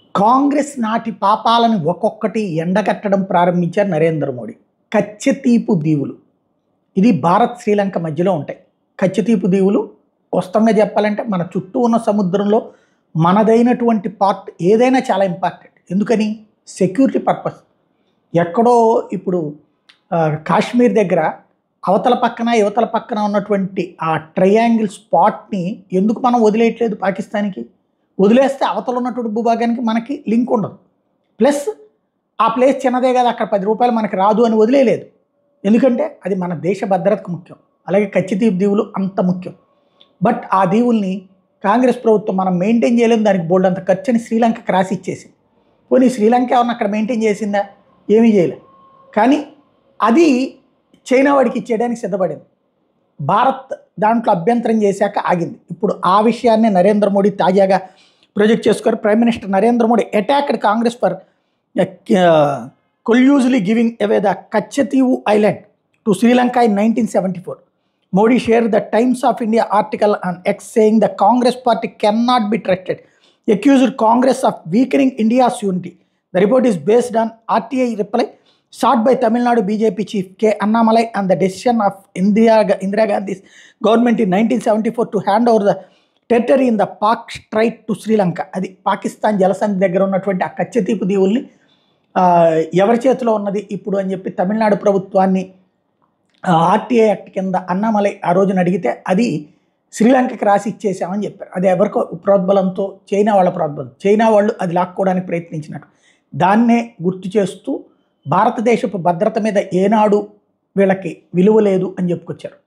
కాంగ్రెస్ నాటి పాపాలను ఒక్కొక్కటి ఎండగట్టడం ప్రారంభించారు నరేంద్ర మోడీ కచ్చతీపు దీవులు ఇది భారత్ శ్రీలంక మధ్యలో ఉంటాయి కచ్చతీపు దీవులు వస్తంగా చెప్పాలంటే మన చుట్టూ ఉన్న సముద్రంలో మనదైనటువంటి పార్ట్ ఏదైనా చాలా ఇంపార్టెంట్ ఎందుకని సెక్యూరిటీ పర్పస్ ఎక్కడో ఇప్పుడు ఆ, కాశ్మీర్ దగ్గర అవతల పక్కన యువతల పక్కన ఉన్నటువంటి ఆ ట్రయాంగిల్ స్పాట్ని ఎందుకు మనం వదిలేయట్లేదు పాకిస్తాన్కి వదిలేస్తే అవతల ఉన్నటువంటి భూభాగానికి మనకి లింక్ ఉండదు ప్లస్ ఆ ప్లేస్ చిన్నదే కదా అక్కడ పది రూపాయలు మనకి రాదు అని వదిలేయలేదు ఎందుకంటే అది మన దేశ భద్రతకు ముఖ్యం అలాగే కచ్చితీప్ దీవులు అంత ముఖ్యం బట్ ఆ దీవుల్ని కాంగ్రెస్ ప్రభుత్వం మనం మెయింటైన్ చేయలేము దానికి బోల్డ్ అంత ఖర్చుని శ్రీలంకకి రాసి ఇచ్చేసింది పోనీ శ్రీలంక ఏమన్నా అక్కడ మెయింటైన్ చేసిందా ఏమీ చేయలే కానీ అది చైనా వాడికి ఇచ్చేయడానికి సిద్ధపడింది భారత్ దాంట్లో అభ్యంతరం చేశాక ఆగింది ఇప్పుడు ఆ విషయాన్ని నరేంద్ర మోడీ తాజాగా ప్రొజెక్ట్ చేసుకొని prime minister Narendra Modi attacked Congress for callously giving away the Katchatheevu island to Sri Lanka in nineteen seventy four Modi share the Times of India article on X saying the Congress party can not be trusted accused Congress of weakening India's unity. The report is based on RTI reply sought by Tamil Nadu BJP chief K. Annamalai and the decision of Indira, Indira Gandhi's government in 1974 to hand over the territory in the Palk strait to Sri Lanka అది పాకిస్తాన్ జలసంధి దగ్గర ఉన్నటువంటి ఆ కచ్చతీపు దీవుల్ని ఆ, ఎవరి చేతిలో ఉన్నది ఇప్పుడు అని చెప్పి తమిళనాడు ప్రభుత్వాన్ని ఆర్టీఐ యాక్ట్ కింద అన్నామలై ఆ రోజున అడిగితే అది శ్రీలంకకి రాసి ఇచ్చేసామని చెప్పారు అది ఎవరికో ప్రోద్బలంతో చైనా వాళ్ళ ప్రోద్బలం చైనా వాళ్ళు అది లాక్కోవడానికి ప్రయత్నించినట్టు దాన్నే గుర్తు చేస్తూ భారతదేశపు భద్రత మీద ఏనాడు వీళ్ళకి విలువ లేదు అని చెప్పుకొచ్చారు